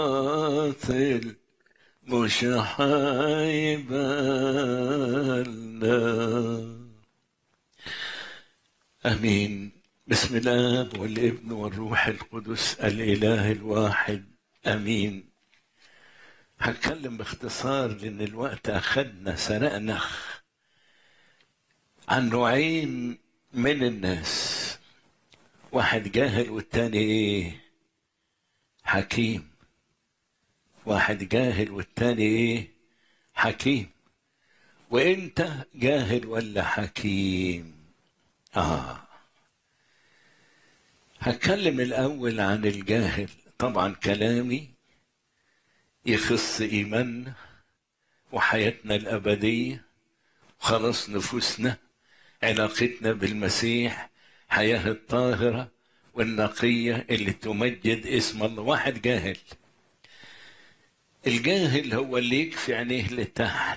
باطل مش حيبالنا امين بسم الله والابن والروح القدس الاله الواحد امين هتكلم باختصار لان الوقت اخدنا سرقنا عن نوعين من الناس واحد جاهل والتاني ايه حكيم واحد جاهل والتاني ايه حكيم وانت جاهل ولا حكيم اه هتكلم الاول عن الجاهل طبعا كلامي يخص ايماننا وحياتنا الابديه وخلاص نفوسنا علاقتنا بالمسيح حياه الطاهره والنقيه اللي تمجد اسم الله واحد جاهل الجاهل هو اللي يكفي عينيه لتحت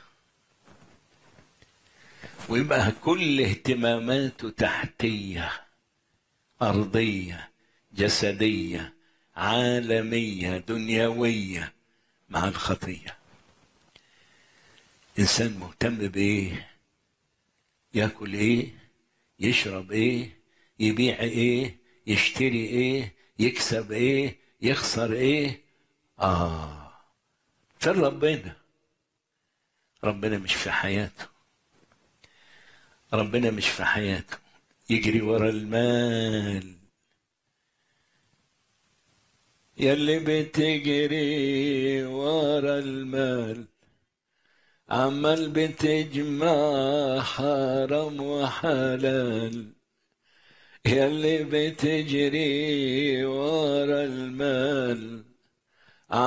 ويبقى كل اهتماماته تحتيه ارضيه جسديه عالميه دنيويه مع الخطيه انسان مهتم بايه ياكل ايه يشرب ايه يبيع ايه يشتري ايه يكسب ايه يخسر ايه اه فين ربنا ربنا مش في حياته ربنا مش في حياته يجري ورا المال يلي بتجري ورا المال عمال بتجمع حرام وحلال يلي بتجري ورا المال